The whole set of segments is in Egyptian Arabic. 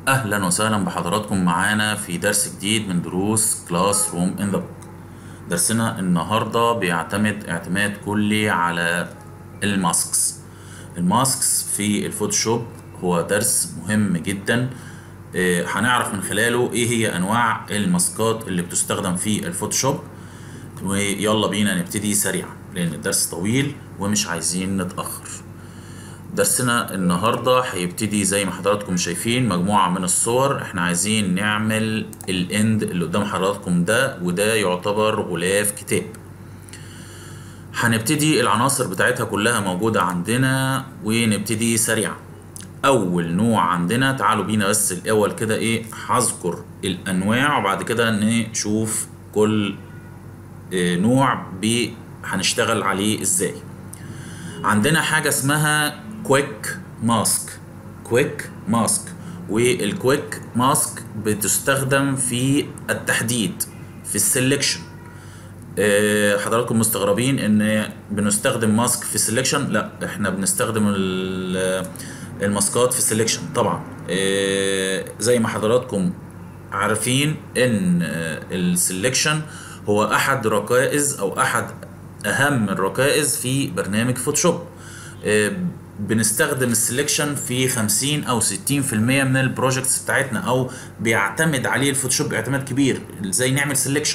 أهلا وسهلا بحضراتكم معانا في درس جديد من دروس كلاس روم ان ذا بوك درسنا النهاردة بيعتمد اعتماد كلي على الماسكس الماسكس في الفوتوشوب هو درس مهم جدا آه، هنعرف من خلاله ايه هي انواع الماسكات اللي بتستخدم في الفوتوشوب ويلا بينا نبتدي سريعا لان الدرس طويل ومش عايزين نتأخر درسنا النهاردة هيبتدي زي ما حضراتكم شايفين مجموعة من الصور احنا عايزين نعمل الاند اللي قدام حضراتكم ده وده يعتبر غلاف كتاب هنبتدي العناصر بتاعتها كلها موجودة عندنا ونبتدي سريعا اول نوع عندنا تعالوا بينا بس الاول كده ايه هذكر الانواع وبعد كده نشوف كل اه، نوع ب هنشتغل عليه ازاي عندنا حاجة اسمها كويك ماسك كويك ماسك والكويك ماسك بتستخدم في التحديد في السلكشن آه، حضراتكم مستغربين ان بنستخدم ماسك في السلكشن لا احنا بنستخدم ال- الماسكات في السلكشن طبعا آه، زي ما حضراتكم عارفين ان السلكشن هو احد ركائز او احد اهم الركائز في برنامج فوتوشوب آه، بنستخدم السلكشن في 50 او 60% من البروجكتس بتاعتنا او بيعتمد عليه الفوتوشوب اعتماد كبير ازاي نعمل سلكشن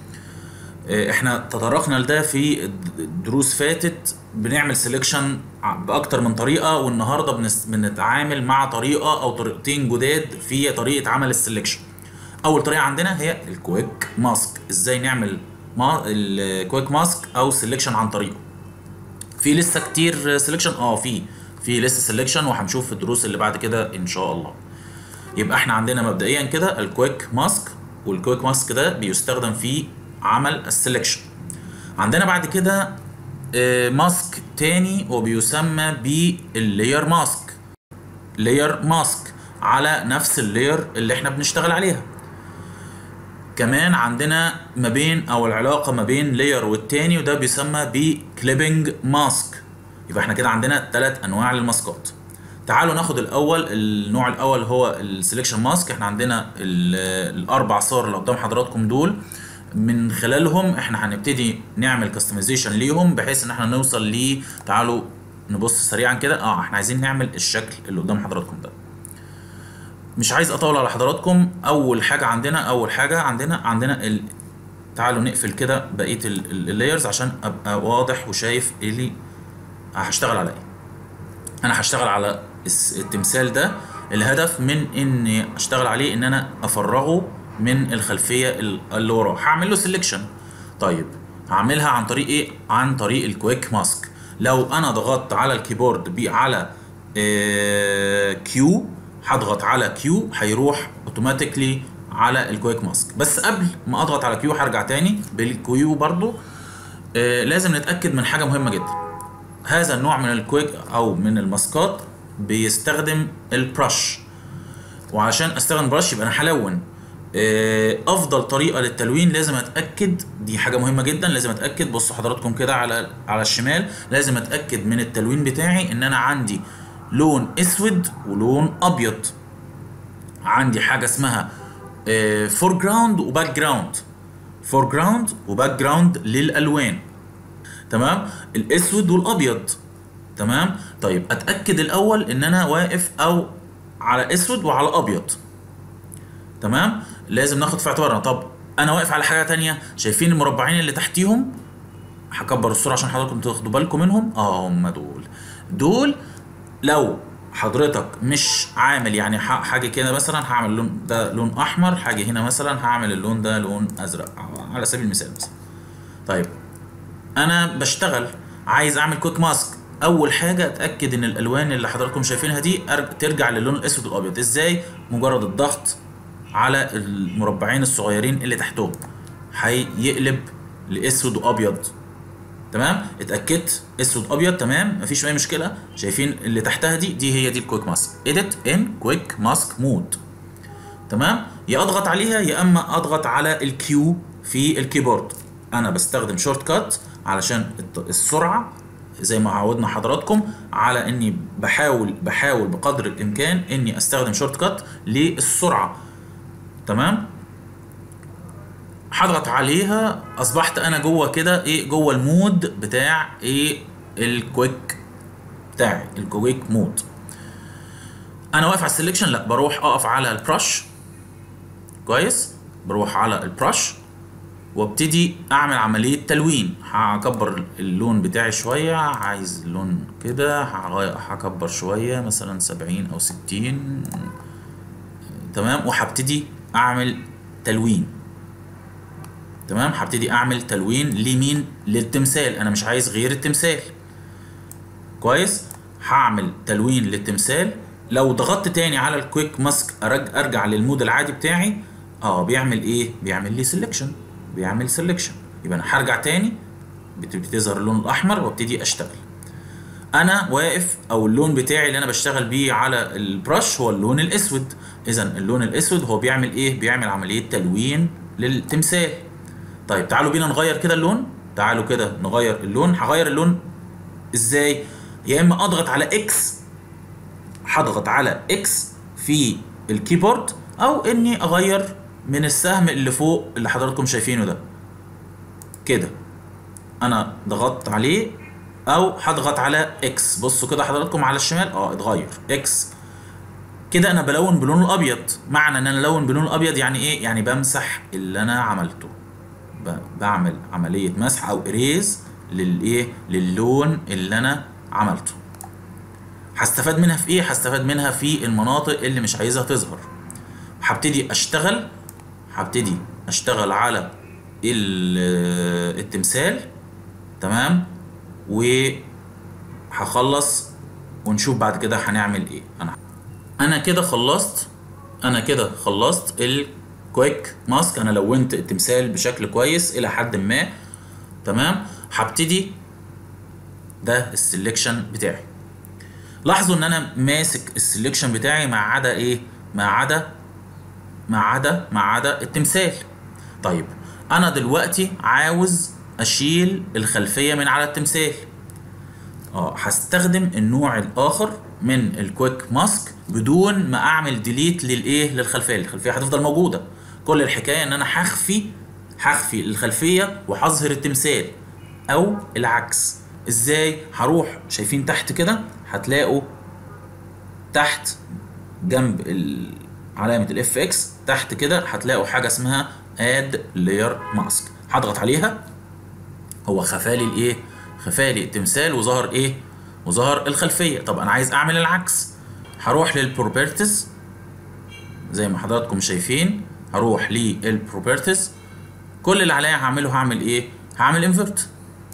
احنا تطرقنا لده في دروس فاتت بنعمل سelection باكتر من طريقه والنهارده بنس- بنتعامل مع طريقه او طريقتين جداد في طريقه عمل السلكشن اول طريقه عندنا هي الكويك ماسك ازاي نعمل ما الكويك ماسك او سelection عن طريقه في لسه كتير سelection اه في في لسه سelection وهنشوف في الدروس اللي بعد كده ان شاء الله يبقى احنا عندنا مبدئيا كده الكويك ماسك والكويك ماسك ده بيستخدم في عمل السلكشن عندنا بعد كده آه، ماسك تاني وبيسمى باللاير ماسك لاير ماسك على نفس اللاير اللي احنا بنشتغل عليها كمان عندنا ما بين او العلاقه ما بين لاير والتاني وده بيسمى بكليبنج ماسك يبقى احنا كده عندنا ثلاث انواع للماسكات تعالوا ناخد الاول النوع الاول هو السلكشن ماسك احنا عندنا ال- الاربع صور اللي قدام حضراتكم دول من خلالهم احنا هنبتدي نعمل كاستمايزيشن ليهم بحيث ان احنا نوصل ل تعالوا نبص سريعا كده اه احنا عايزين نعمل الشكل اللي قدام حضراتكم ده مش عايز اطول على حضراتكم اول حاجه عندنا اول حاجه عندنا عندنا ال... تعالوا نقفل كده بقيه اللايرز عشان ابقى واضح وشايف ايه اللي هشتغل على ايه انا هشتغل على الس- التمثال ده الهدف من اني اشتغل عليه ان انا افرغه من الخلفيه ال- اللي وراه هعمل له سيلكشن طيب هعملها عن طريق ايه عن طريق الكويك ماسك لو انا ضغطت على الكيبورد بي على كيو هضغط على كيو هيروح اوتوماتيكلي على الكويك ماسك بس قبل ما اضغط على كيو هرجع تاني بالكيو برضو آه، لازم نتاكد من حاجه مهمه جدا هذا النوع من الكويك او من الماسكات بيستخدم البرش وعشان استخدم برش يبقى انا هلون آه، افضل طريقه للتلوين لازم اتاكد دي حاجه مهمه جدا لازم اتاكد بصوا حضراتكم كده على على الشمال لازم اتاكد من التلوين بتاعي ان انا عندي لون اسود ولون ابيض عندي حاجه اسمها فور جراوند وباك جراوند فور جراوند وباك جراوند للالوان تمام الاسود والابيض تمام طيب اتاكد الاول ان انا واقف او على اسود وعلى ابيض تمام لازم ناخد في اعتبارنا طب انا واقف على حاجه تانية شايفين المربعين اللي تحتيهم هكبر الصوره عشان حضراتكم تاخدوا بالكم منهم اه هم دول دول لو حضرتك مش عامل يعني ح- حاجه كده مثلا هعمل لون ده لون احمر حاجه هنا مثلا هعمل اللون ده لون ازرق على سبيل المثال مثلا طيب انا بشتغل عايز اعمل كويك ماسك اول حاجه اتاكد ان الالوان اللي حضراتكم شايفينها دي أرج- ترجع للون الاسود والابيض ازاي مجرد الضغط على المربعين الصغيرين اللي تحتهم هيقلب لاسود وابيض تمام اتاكدت اسود ابيض تمام مفيش اي مشكله شايفين اللي تحتها دي دي هي دي الكويك ماسك اديت ان كويك ماسك مود تمام يا اضغط عليها يا اما اضغط على الكيو في الكيبورد انا بستخدم شورت كات علشان الت- السرعه زي ما عودنا حضراتكم على اني بحاول بحاول بقدر الامكان اني استخدم شورت كات للسرعه تمام هضغط عليها اصبحت انا جوه كده ايه جوه المود بتاع ايه الكويك بتاعي الكويك مود انا واقف على السلكشن لا بروح اقف على البرش كويس بروح على البرش وابتدي اعمل عمليه تلوين هكبر اللون بتاعي شويه عايز اللون كده هكبر شويه مثلا 70 او 60 تمام وهبتدي اعمل تلوين تمام هبتدي اعمل تلوين لمين للتمثال انا مش عايز غير التمثال كويس هعمل تلوين للتمثال لو ضغطت تاني على الكويك ماسك ارجع للمود العادي بتاعي اه بيعمل ايه بيعمل لي سيلكشن بيعمل سيلكشن يبقى انا هرجع تاني بتظهر اللون الاحمر وابتدي اشتغل انا واقف او اللون بتاعي اللي انا بشتغل بيه على البرش هو اللون الاسود اذا اللون الاسود هو بيعمل ايه بيعمل عمليه تلوين للتمثال طيب تعالوا بينا نغير كده اللون تعالوا كده نغير اللون هغير اللون ازاي يا اما اضغط على اكس هضغط على اكس في الكيبورد او اني اغير من السهم اللي فوق اللي حضراتكم شايفينه ده كده انا ضغطت عليه او هضغط على اكس بصوا كده حضراتكم على الشمال اه اتغير اكس كده انا بلون بلون الابيض معنى ان انا الون بلون الابيض يعني ايه يعني بمسح اللي انا عملته بعمل عمليه مسح او اريز للايه للون اللي انا عملته هستفاد منها في ايه هستفاد منها في المناطق اللي مش عايزها تظهر هبتدي اشتغل هبتدي اشتغل على التمثال تمام وهخلص ونشوف بعد كده هنعمل ايه انا انا كده خلصت انا كده خلصت الكويك ماسك انا لونت التمثال بشكل كويس الى حد ما تمام هبتدي ده السلكشن بتاعي لاحظوا ان انا ماسك السلكشن بتاعي ما عدا ايه ما عدا ما عدا ما عدا التمثال طيب انا دلوقتي عاوز اشيل الخلفيه من على التمثال اه هستخدم النوع الاخر من الكويك ماسك بدون ما اعمل ديليت للايه للخلفيه الخلفيه هتفضل موجوده كل الحكايه ان انا هخفي هخفي الخلفيه وهظهر التمثال او العكس ازاي هروح شايفين تحت كده هتلاقوا تحت جنب علامه الاف اكس تحت كده هتلاقوا حاجه اسمها اد لاير ماسك هضغط عليها هو خفالي الايه خفالي التمثال وظهر ايه وظهر الخلفيه طب انا عايز اعمل العكس هروح للبروبرتيز زي ما حضراتكم شايفين هروح للبروبرتيز كل اللي عليا هعمله هعمل ايه هعمل انفرت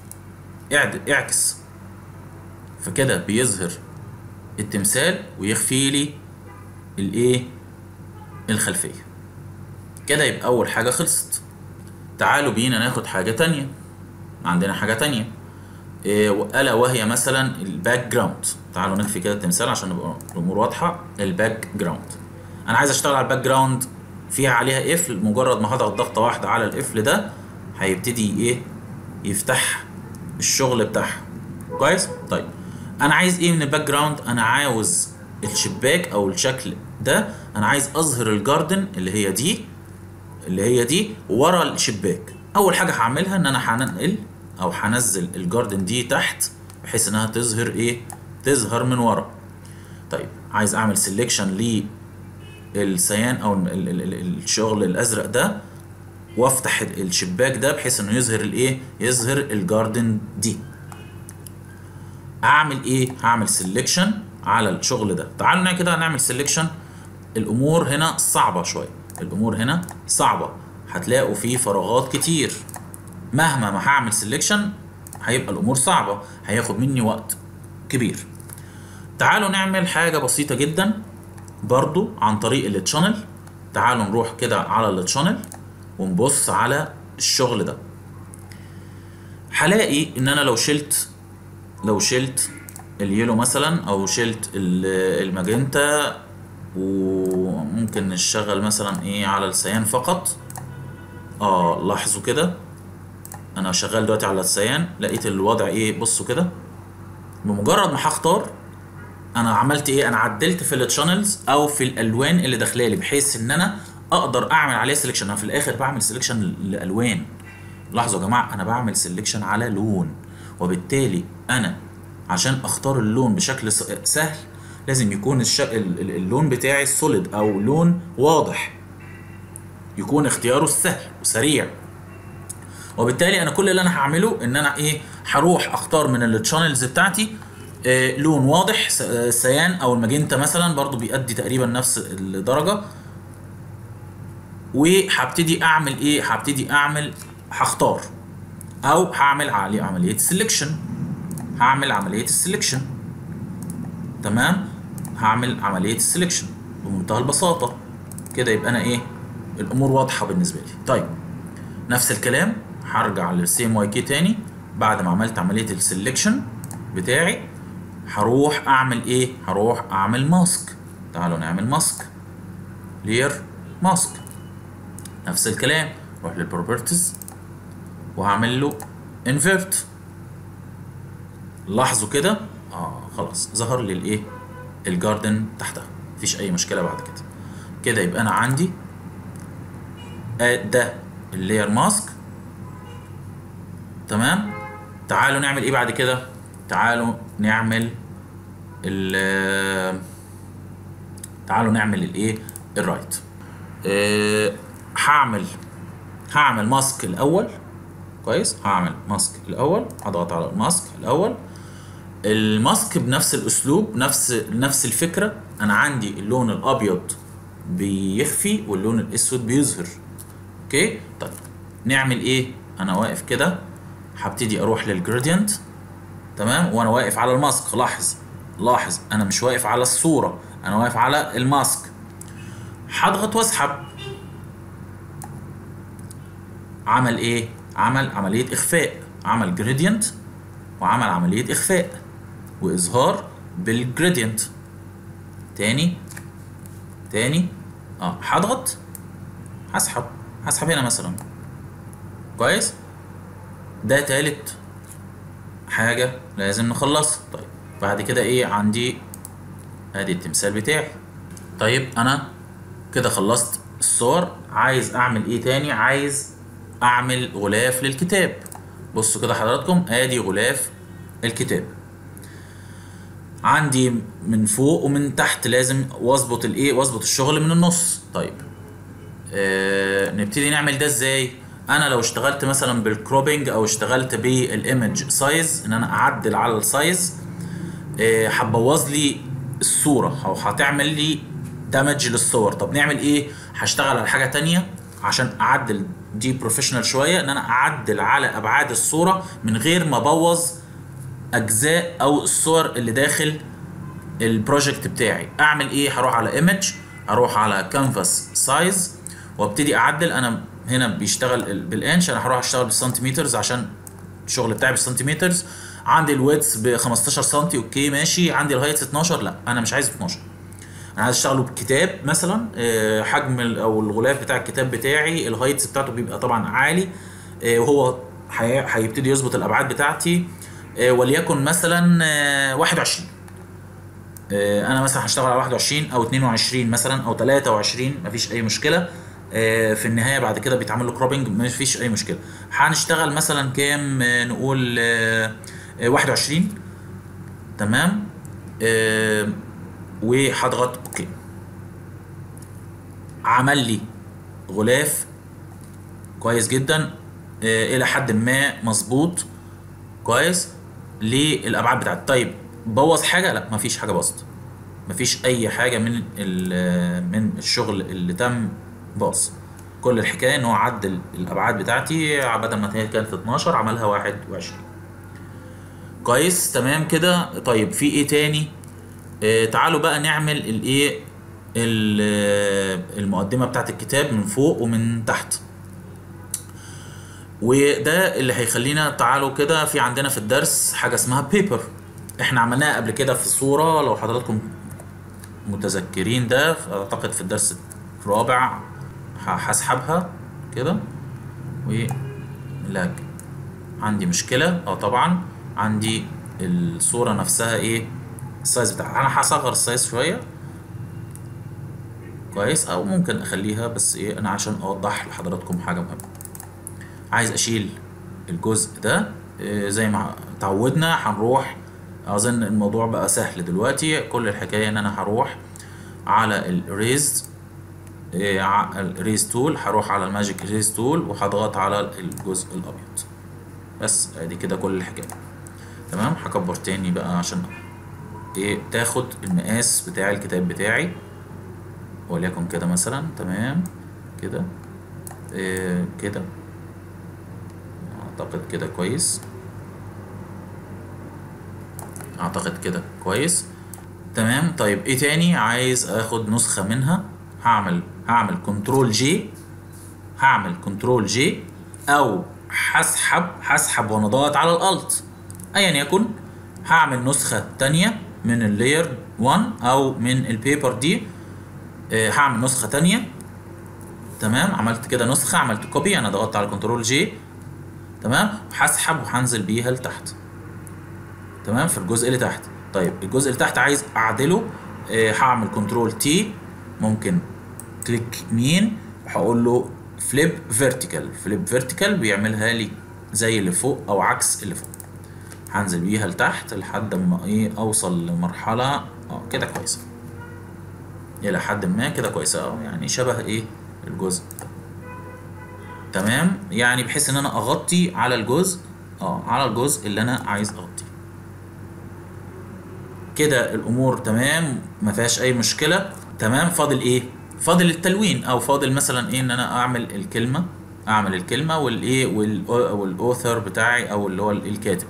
اعكس فكده بيظهر التمثال ويخفي لي الايه الخلفيه كده يبقى اول حاجه خلصت تعالوا بينا ناخد حاجه تانية عندنا حاجه تانية إيه الا وهي مثلا الباك جراوند تعالوا نخفي كده التمثال عشان نبقى الامور واضحه الباك جراوند انا عايز اشتغل على الباك جراوند فيها عليها قفل مجرد ما هضغط ضغطه واحده على القفل ده هيبتدي ايه يفتح الشغل بتاعها كويس طيب انا عايز ايه من الباك جراوند انا عاوز الشباك او الشكل ده انا عايز اظهر الجاردن اللي هي دي اللي هي دي ورا الشباك اول حاجه هعملها ان انا هنقل او هنزل الجاردن دي تحت بحيث انها تظهر ايه تظهر من ورا طيب عايز اعمل سيلكشن للسيان او الشغل الازرق ده وافتح الشباك ده بحيث انه يظهر الايه يظهر الجاردن دي اعمل ايه هعمل سيلكشن على الشغل ده تعالوا كده نعمل سيلكشن الامور هنا صعبه شويه الامور هنا صعبه هتلاقوا فيه فراغات كتير مهما ما هعمل سيلكشن هيبقى الامور صعبه هياخد مني وقت كبير تعالوا نعمل حاجه بسيطه جدا برضو عن طريق التشانل تعالوا نروح كده على التشانل ونبص على الشغل ده هلاقي ان انا لو شلت لو شلت اليلو مثلا او شلت الماجنتا وممكن نشتغل مثلا ايه على السيان فقط اه لاحظوا كده انا شغال دلوقتي على السيان لقيت الوضع ايه بصوا كده بمجرد ما هختار انا عملت ايه انا عدلت في التشانلز او في الالوان اللي داخله لي بحيث ان انا اقدر اعمل عليها سelection انا في الاخر بعمل سelection لالوان لاحظوا يا جماعه انا بعمل سelection على لون وبالتالي انا عشان اختار اللون بشكل س- سهل لازم يكون الش... ال- ال- اللون بتاعي سوليد او لون واضح يكون اختياره سهل وسريع وبالتالي انا كل اللي انا هعمله ان انا ايه هروح اختار من التشانلز بتاعتي آه لون واضح س- آه، سيان او الماجنتا مثلا برضو بيأدي تقريبا نفس الدرجه وهبتدي اعمل ايه هبتدي اعمل هختار او هعمل عليه عمليه سelection هعمل عمليه السلكشن تمام هعمل عمليه السلكشن بمنتهى البساطه كده يبقى انا ايه الامور واضحه بالنسبه لي طيب نفس الكلام هرجع للسيم واي كي تاني بعد ما عملت عمليه السلكشن بتاعي هروح اعمل ايه هروح اعمل ماسك تعالوا نعمل ماسك لير ماسك نفس الكلام اروح للبروبرتيز وهعمل له انفيرت لاحظوا كده اه خلاص ظهر لي الايه الجاردن تحتها مفيش اي مشكله بعد كده كده يبقى انا عندي آه ده اللاير ماسك تمام تعالوا نعمل ايه بعد كده تعالوا نعمل ال تعالوا نعمل الايه الرايت آه، هعمل هعمل ماسك الاول كويس هعمل ماسك الاول هضغط على الماسك الاول الماسك بنفس الاسلوب نفس نفس الفكره انا عندي اللون الابيض بيخفي واللون الاسود بيظهر اوكي طيب نعمل ايه انا واقف كده هبتدي اروح للجريدينت تمام وانا واقف على الماسك لاحظ لاحظ انا مش واقف على الصوره انا واقف على الماسك هضغط واسحب عمل ايه عمل عمليه اخفاء عمل جريدينت وعمل عمليه اخفاء واظهار بالجريدينت تاني تاني اه هضغط هسحب هسحب هنا مثلا كويس ده تالت حاجة لازم نخلصها طيب بعد كده ايه عندي ادي التمثال بتاعي طيب انا كده خلصت الصور عايز اعمل ايه تاني عايز اعمل غلاف للكتاب بصوا كده حضراتكم ادي غلاف الكتاب عندي من فوق ومن تحت لازم واظبط الايه واظبط الشغل من النص طيب آه نبتدي نعمل ده ازاي انا لو اشتغلت مثلا بالكروبنج او اشتغلت بالايمج سايز ان انا اعدل على السايز آه، هتبوظ لي الصوره او هتعمل لي دامج للصور طب نعمل ايه هشتغل على حاجه تانية عشان اعدل دي بروفيشنال شويه ان انا اعدل على ابعاد الصوره من غير ما ابوظ اجزاء او الصور اللي داخل البروجكت بتاعي اعمل ايه هروح على ايمج اروح على كانفاس سايز وابتدي اعدل انا هنا بيشتغل ال- بالانش انا هروح اشتغل بالسنتيمترز عشان الشغل بتاعي بالسنتيمترز عندي الويدث ب 15 سم اوكي ماشي عندي الهايتس 12 لا انا مش عايز 12 انا عايز اشتغله بكتاب مثلا آه، حجم ال- او الغلاف بتاع الكتاب بتاعي الهايتس بتاعته بيبقى طبعا عالي آه، وهو هي- هيبتدي يظبط الابعاد بتاعتي آه، وليكن مثلا آه، 21 آه، انا مثلا هشتغل على 21 او 22 مثلا او 23 مفيش اي مشكله آه، في النهايه بعد كده بيتعمل له كروبنج مفيش اي مشكله هنشتغل مثلا كام آه، نقول آه، آه، 21 تمام آه، وهضغط اوكي عمل لي غلاف كويس جدا آه، الى حد ما مظبوط كويس للابعاد بتاعتي طيب بوظ حاجه لا مفيش حاجه باظت مفيش اي حاجه من ال- من الشغل اللي تم باظ كل الحكايه ان هو عدل الابعاد بتاعتي بدل ما هي كانت 12 عملها 21 كويس تمام كده طيب في ايه تاني آه تعالوا بقى نعمل الايه ال- آه، المقدمه بتاعت الكتاب من فوق ومن تحت وده اللي هيخلينا تعالوا كده في عندنا في الدرس حاجه اسمها بيبر احنا عملناها قبل كده في صوره لو حضراتكم متذكرين ده اعتقد في الدرس الرابع ه- هسحبها كده و لا عندي مشكله اه طبعا عندي الصوره نفسها ايه السايز بتاعها انا هصغر السايز شويه كويس او ممكن اخليها بس ايه انا عشان اوضح لحضراتكم حاجه مهمه عايز اشيل الجزء ده إيه زي ما اتعودنا هنروح اظن الموضوع بقى سهل دلوقتي كل الحكايه ان انا هروح على الريز الريز تول هروح على الماجيك ريز تول وهضغط على الجزء الابيض بس ادي كده كل الحكايه تمام هكبر تاني بقى عشان ايه تاخد المقاس بتاع الكتاب بتاعي وليكن كده مثلا تمام كده إيه كده اعتقد كده كويس اعتقد كده كويس تمام طيب ايه تاني عايز اخد نسخة منها هعمل هعمل كنترول جي هعمل كنترول جي او هسحب هسحب وانا ضاغط على الالت ايا يكن هعمل نسخة تانية من اللاير 1 او من البيبر دي آه، هعمل نسخة تانية تمام عملت كده نسخة عملت كوبي انا ضغطت على كنترول جي تمام هسحب وهنزل بيها لتحت تمام في الجزء اللي تحت طيب الجزء اللي تحت عايز اعدله آه، هعمل كنترول تي ممكن كليك يمين وهقول له فليب فيرتيكال فليب فيرتيكال بيعملها لي زي اللي فوق او عكس اللي فوق هنزل بيها لتحت لحد ما ايه اوصل لمرحله اه كده كويسه الى حد ما كده كويسه اه يعني شبه ايه الجزء ده تمام يعني بحيث ان انا اغطي على الجزء اه على الجزء اللي انا عايز اغطيه كده الامور تمام ما فيهاش اي مشكله تمام فاضل ايه فاضل التلوين او فاضل مثلا ايه ان انا اعمل الكلمه اعمل الكلمه والايه والاوثر بتاعي او اللي هو الكاتب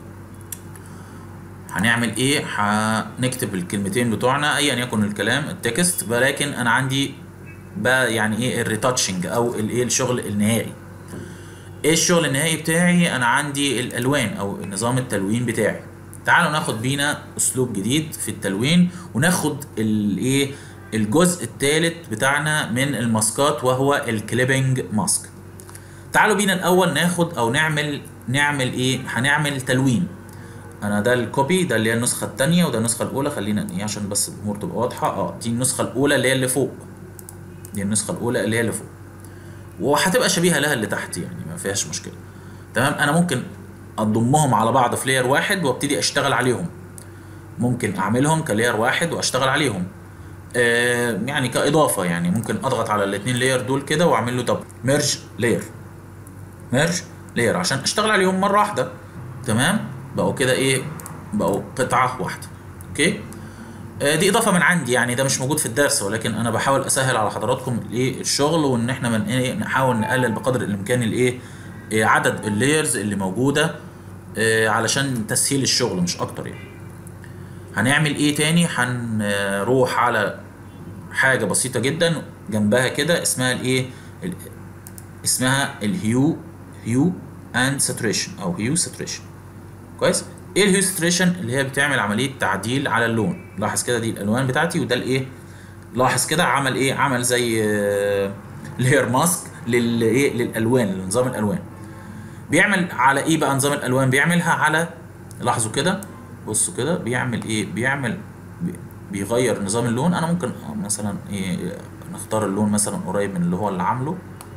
هنعمل ايه هنكتب الكلمتين بتوعنا ايا يكن الكلام التكست ولكن انا عندي بقى يعني ايه الريتاتشنج او الايه الشغل النهائي ايه الشغل النهائي بتاعي انا عندي الالوان او نظام التلوين بتاعي تعالوا ناخد بينا اسلوب جديد في التلوين وناخد الايه الجزء الثالث بتاعنا من الماسكات وهو الكليبنج ماسك تعالوا بينا الاول ناخد او نعمل نعمل ايه هنعمل تلوين انا ده الكوبي ده اللي هي النسخه الثانيه وده النسخه الاولى خلينا ايه عشان بس الامور تبقى واضحه اه دي النسخه الاولى اللي هي اللي فوق دي النسخه الاولى اللي هي اللي فوق وهتبقى شبيهه لها اللي تحت يعني ما فيهاش مشكله تمام انا ممكن اضمهم على بعض في لاير واحد وابتدي اشتغل عليهم ممكن اعملهم كلاير واحد واشتغل عليهم آه يعني كاضافه يعني ممكن اضغط على الاثنين لاير دول كده واعمل له طب ميرج لاير ميرج لاير عشان اشتغل عليهم مره واحده تمام بقوا كده ايه بقوا قطعه واحده اوكي آه دي اضافه من عندي يعني ده مش موجود في الدرس ولكن انا بحاول اسهل على حضراتكم الايه الشغل وان احنا من ايه نحاول نقلل بقدر الامكان الايه إيه عدد اللايرز اللي موجوده إيه علشان تسهيل الشغل مش اكتر يعني هنعمل ايه تاني هنروح على حاجه بسيطه جدا جنبها كده اسمها الايه ال- اسمها الهيو هيو اند ساتوريشن او هيو ساتوريشن كويس ايه الهيو ساتوريشن اللي هي بتعمل عمليه تعديل على اللون لاحظ كده دي الالوان بتاعتي وده الايه لاحظ كده عمل ايه عمل زي لير ماسك للايه للالوان لنظام الالوان بيعمل على ايه بقى نظام الالوان بيعملها على لاحظوا كده بصوا كده بيعمل ايه بيعمل بي- بيغير نظام اللون انا ممكن آه مثلا ايه نختار اللون مثلا قريب من اللي هو اللي عامله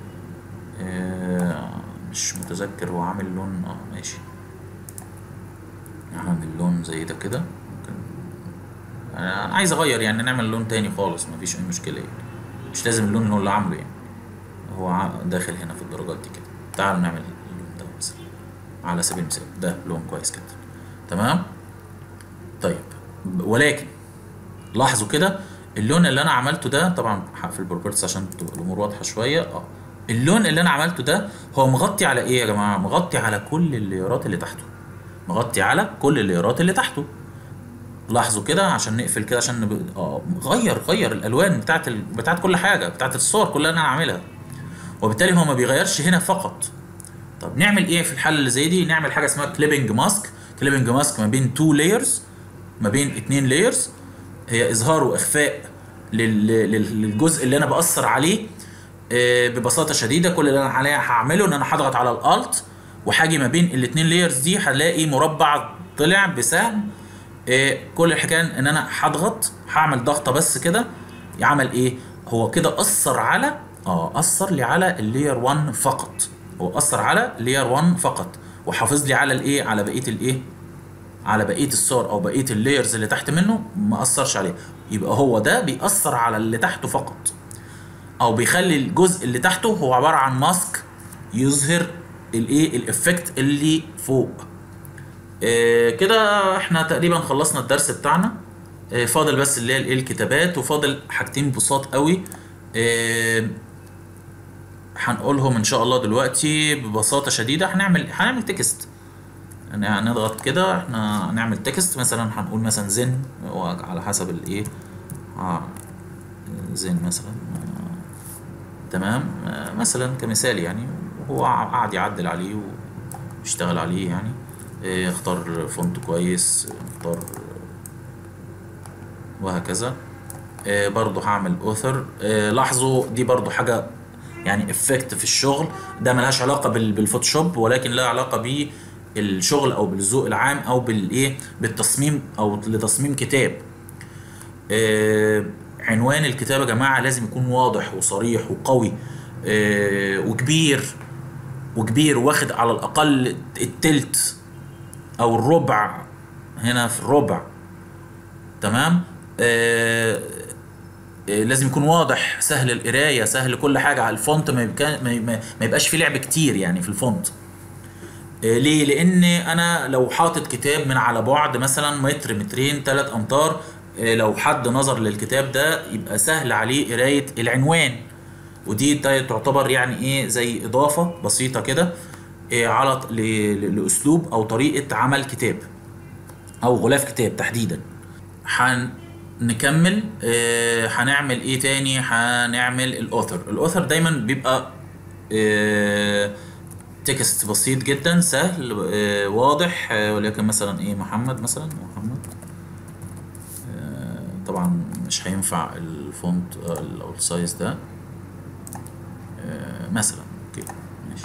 آه مش متذكر هو عامل لون اه ماشي عامل لون زي ده كده ممكن انا عايز اغير يعني نعمل لون تاني خالص مفيش اي مشكله يعني مش لازم اللون اللي هو اللي عامله يعني هو ع- داخل هنا في الدرجات دي كده تعالوا نعمل اللون ده مثلا على سبيل المثال ده لون كويس كده تمام طيب ب- ولكن لاحظوا كده اللون اللي انا عملته ده طبعا هقفل البروبرتس عشان تبقى الامور واضحه شويه اه اللون اللي انا عملته ده هو مغطي على ايه يا جماعه مغطي على كل الليرات اللي تحته مغطي على كل الليرات اللي تحته لاحظوا كده عشان نقفل كده عشان نب... اه غير غير الالوان بتاعت ال... بتاعت كل حاجه بتاعت الصور كلها اللي انا عاملها وبالتالي هو ما بيغيرش هنا فقط طب نعمل ايه في الحاله اللي زي دي نعمل حاجه اسمها كليبنج ماسك كليبنج ماسك ما بين تو لايرز ما بين اتنين لايرز هي اظهار واخفاء لل... لل- للجزء اللي انا باثر عليه آه، ببساطه شديده كل اللي انا عليها هعمله ان انا هضغط على الالت وهاجي ما بين الاتنين لايرز دي هلاقي مربع طلع بسهم آه كل الحكايه ان انا هضغط هعمل ضغطه بس كده يعمل ايه هو كده اثر على اه اثر لي على اللير 1 فقط هو اثر على لير 1 فقط وحافظ لي على الايه على بقيه الايه على بقيه الصور او بقيه اللايرز اللي تحت منه ما اثرش عليه يبقى هو ده بيأثر على اللي تحته فقط او بيخلي الجزء اللي تحته هو عباره عن ماسك يظهر الايه الافكت اللي فوق آه كده احنا تقريبا خلصنا الدرس بتاعنا آه فاضل بس اللي هي الايه الكتابات وفاضل حاجتين بساط قوي آه هنقولهم ان شاء الله دلوقتي ببساطه شديده هنعمل هنعمل تكست يعني هنضغط كده احنا هنعمل تكست مثلا هنقول مثلا زن على حسب الايه آه زن مثلا آه تمام آه مثلا كمثال يعني هو قاعد يعدل عليه ويشتغل عليه يعني اه اختار فونت كويس اختار وهكذا اه برضو هعمل اوثر اه لاحظوا دي برضو حاجة يعني افكت في الشغل ده ملهاش علاقة بالفوتوشوب ولكن لها علاقة بالشغل او بالذوق العام او بالايه بالتصميم او لتصميم كتاب اه عنوان الكتاب يا جماعة لازم يكون واضح وصريح وقوي اه وكبير وكبير واخد على الاقل التلت او الربع هنا في الربع تمام آه آه لازم يكون واضح سهل القرايه سهل كل حاجه على الفونت ما, يبقى ما, ما يبقاش فيه لعب كتير يعني في الفونت آه ليه لان انا لو حاطط كتاب من على بعد مثلا متر مترين ثلاث امتار آه لو حد نظر للكتاب ده يبقى سهل عليه قرايه العنوان ودي تعتبر يعني ايه زي اضافه بسيطه كده إيه على لاسلوب او طريقه عمل كتاب او غلاف كتاب تحديدا هنكمل إيه هنعمل ايه تاني هنعمل الاوثر الاوثر دايما بيبقى إيه تكست بسيط جدا سهل إيه واضح إيه وليكن مثلا ايه محمد مثلا محمد إيه طبعا مش هينفع الفونت او السايز ده مثلا اوكي ماشي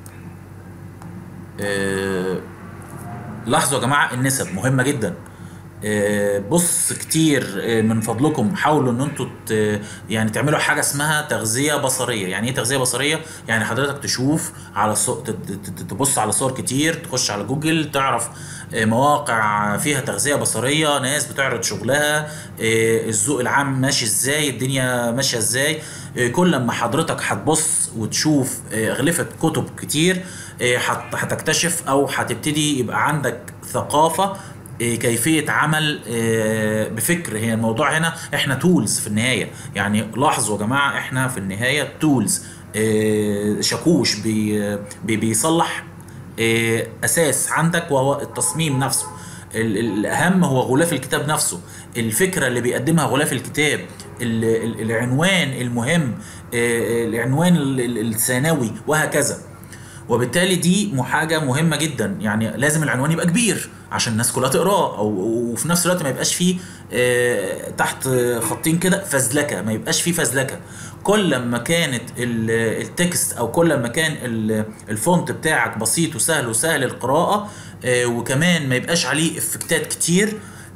أه لاحظوا يا جماعه النسب مهمه جدا أه بص كتير من فضلكم حاولوا ان انتوا يعني تعملوا حاجه اسمها تغذيه بصريه يعني ايه تغذيه بصريه يعني حضرتك تشوف على صو... تبص على صور كتير تخش على جوجل تعرف مواقع فيها تغذيه بصريه ناس بتعرض شغلها الذوق العام ماشي ازاي الدنيا ماشيه ازاي كل ما حضرتك هتبص وتشوف اغلفه كتب كتير هتكتشف او هتبتدي يبقى عندك ثقافه كيفيه عمل بفكر هي الموضوع هنا احنا تولز في النهايه يعني لاحظوا يا جماعه احنا في النهايه تولز شاكوش بي بيصلح اساس عندك وهو التصميم نفسه الاهم هو غلاف الكتاب نفسه الفكره اللي بيقدمها غلاف الكتاب العنوان المهم العنوان الثانوي وهكذا وبالتالي دي حاجه مهمه جدا يعني لازم العنوان يبقى كبير عشان الناس كلها تقراه او وفي نفس الوقت ما يبقاش فيه تحت خطين كده فزلكه ما يبقاش فيه فزلكه كل ما كانت التكست او كل ما كان الفونت بتاعك بسيط وسهل وسهل القراءه وكمان ما يبقاش عليه افكتات كتير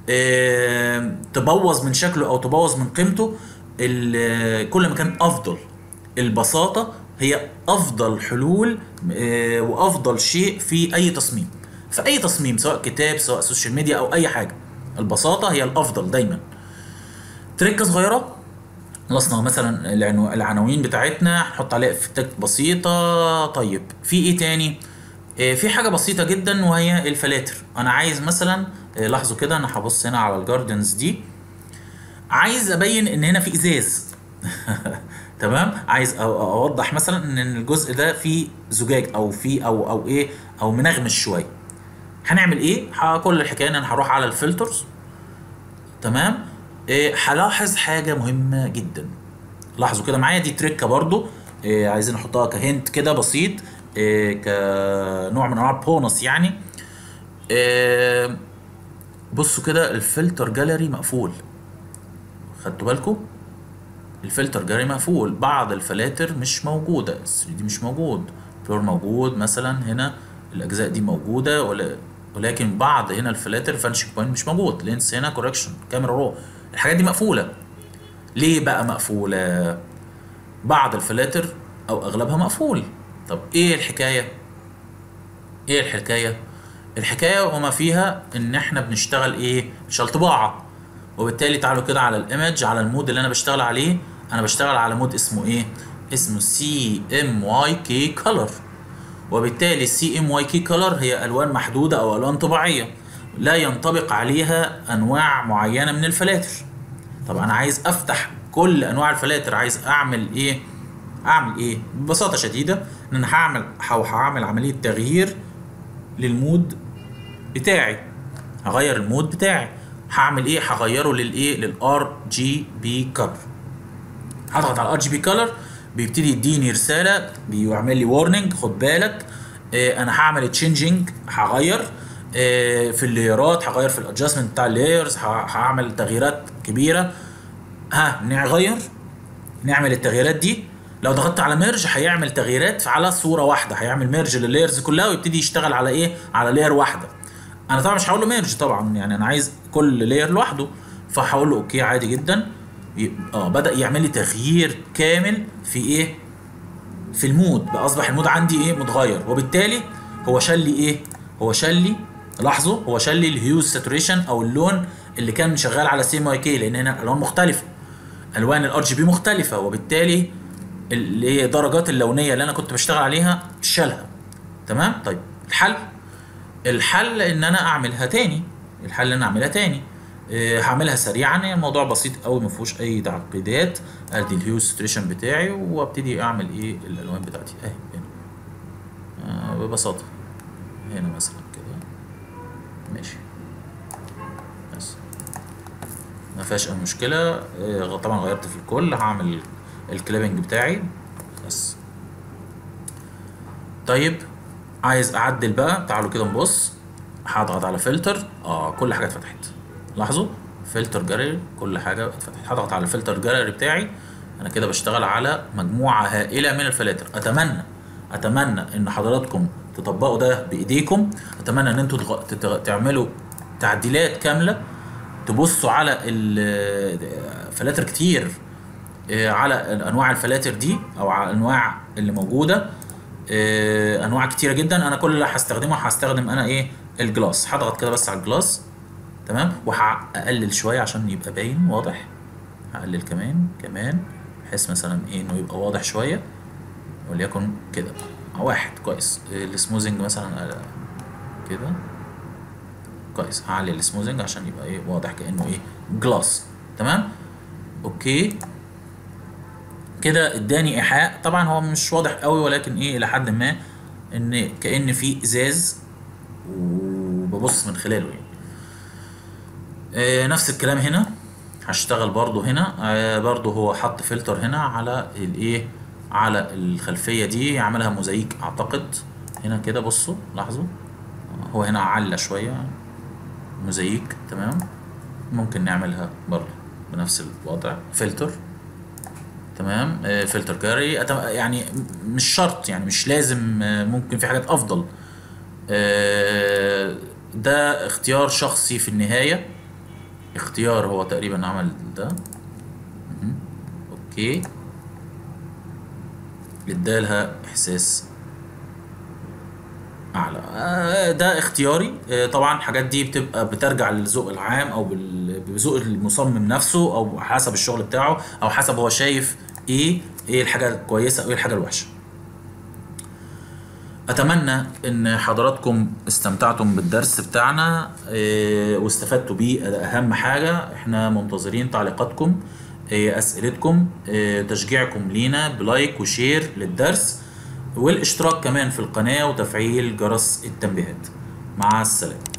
تبوظ من شكله او تبوظ من قيمته كل ما كان افضل البساطه هي افضل حلول وافضل شيء في اي تصميم في اي تصميم سواء كتاب سواء سوشيال ميديا او اي حاجه البساطه هي الافضل دايما تركه صغيره خلصنا مثلا العناوين بتاعتنا هنحط عليها افكتات بسيطه طيب في ايه تاني في حاجه بسيطه جدا وهي الفلاتر انا عايز مثلا لاحظوا كده انا هبص هنا على الجاردنز دي عايز ابين ان هنا في ازاز تمام عايز اوضح مثلا ان الجزء ده فيه زجاج او فيه او او ايه او منغمش شويه هنعمل ايه كل الحكايه ان انا هروح على الفلترز تمام إيه هلاحظ حاجه مهمه جدا لاحظوا كده معايا دي تريكه برضو إيه عايزين نحطها كهنت كده بسيط إيه كنوع من انواع البونص يعني إيه بصوا كده الفلتر جاليري مقفول خدتوا بالكم الفلتر جاليري مقفول بعض الفلاتر مش موجوده ال 3 دي مش موجود بلور موجود مثلا هنا الاجزاء دي موجوده ولا ولكن بعض هنا الفلاتر فانشنج بوينت مش موجود لينس هنا كوركشن كاميرا رو الحاجات دي مقفوله ليه بقى مقفوله بعض الفلاتر او اغلبها مقفول طب ايه الحكايه ايه الحكايه الحكايه وما فيها ان احنا بنشتغل ايه بنشتغل طباعه وبالتالي تعالوا كده على الايمج على المود اللي انا بشتغل عليه انا بشتغل على مود اسمه ايه اسمه سي ام واي كي كولر وبالتالي السي ام واي كي كولر هي الوان محدوده او الوان طبيعيه لا ينطبق عليها انواع معينه من الفلاتر طب انا عايز افتح كل انواع الفلاتر عايز اعمل ايه اعمل ايه ببساطه شديده ان انا هعمل او هعمل عمليه تغيير للمود بتاعي هغير المود بتاعي هعمل ايه هغيره للايه للار جي بي كولر هضغط على الار جي بي كولر بيبتدي يديني رساله بيعمل لي وارنينج خد بالك آه انا هعمل تشينجينج هغير آه في الليرات هغير في الادجستمنت بتاع اللايرز هعمل تغييرات كبيره ها نغير نعمل التغييرات دي لو ضغطت على ميرج هيعمل تغييرات على صوره واحده هيعمل ميرج لللايرز كلها ويبتدي يشتغل على ايه على لاير واحده انا طبعا مش هقول له ميرج طبعا يعني انا عايز كل لاير لوحده فهقول له اوكي عادي جدا اه بدا يعمل لي تغيير كامل في ايه في المود بقى اصبح المود عندي ايه متغير وبالتالي هو شال لي ايه هو شال لي لاحظوا هو شال لي الهيوز ساتوريشن او اللون اللي كان شغال على سي ام اي كي لان هنا الوان مختلفه الوان الار جي بي مختلفه وبالتالي اللي هي الدرجات اللونيه اللي انا كنت بشتغل عليها شالها تمام طيب الحل الحل ان انا اعملها تاني الحل ان انا اعملها تاني أه هعملها سريعا يعني الموضوع بسيط قوي ما فيهوش اي تعقيدات ادي الهيو ستريشن بتاعي وابتدي اعمل ايه الالوان بتاعتي اهي هنا أه ببساطه هنا مثلا كده ماشي بس ما فيهاش اي مشكله أه طبعا غيرت في الكل هعمل الكليبنج بتاعي بس طيب عايز اعدل بقى تعالوا كده نبص هضغط على فلتر اه كل حاجه اتفتحت لاحظوا فلتر جاليري كل حاجه اتفتحت هضغط على الفلتر جاليري بتاعي انا كده بشتغل على مجموعه هائله من الفلاتر اتمنى اتمنى ان حضراتكم تطبقوا ده بايديكم اتمنى ان انتوا تعملوا تعديلات كامله تبصوا على الفلاتر كتير على انواع الفلاتر دي او على الانواع اللي موجوده انواع كتيره جدا انا كل اللي هستخدمه هستخدم انا ايه الجلاس هضغط كده بس على الجلاس تمام وهقلل شويه عشان يبقى باين واضح هقلل كمان كمان بحيث مثلا ايه انه يبقى واضح شويه وليكن كده واحد كويس السموزنج مثلا كده كويس هعلي السموزنج عشان يبقى ايه واضح كانه ايه جلاس تمام اوكي كده اداني ايحاء طبعا هو مش واضح قوي ولكن ايه الى حد ما ان كان في ازاز وببص من خلاله يعني آه نفس الكلام هنا هشتغل برضو هنا آه برضو هو حط فلتر هنا على الايه على الخلفيه دي يعملها موزايك اعتقد هنا كده بصوا لاحظوا هو هنا على شويه موزايك تمام ممكن نعملها برضو بنفس الوضع فلتر تمام آه فلتر جاري يعني مش شرط يعني مش لازم آه ممكن في حاجات افضل آه ده اختيار شخصي في النهايه اختيار هو تقريبا عمل ده اوكي ادالها احساس اعلى آه ده اختياري آه طبعا الحاجات دي بتبقى بترجع للذوق العام او بذوق المصمم نفسه او حسب الشغل بتاعه او حسب هو شايف ايه ايه الحاجه الكويسه او ايه الحاجه الوحشه اتمنى ان حضراتكم استمتعتم بالدرس بتاعنا إيه واستفدتوا بيه اهم حاجه احنا منتظرين تعليقاتكم إيه اسئلتكم إيه تشجيعكم لينا بلايك وشير للدرس والاشتراك كمان في القناه وتفعيل جرس التنبيهات مع السلامه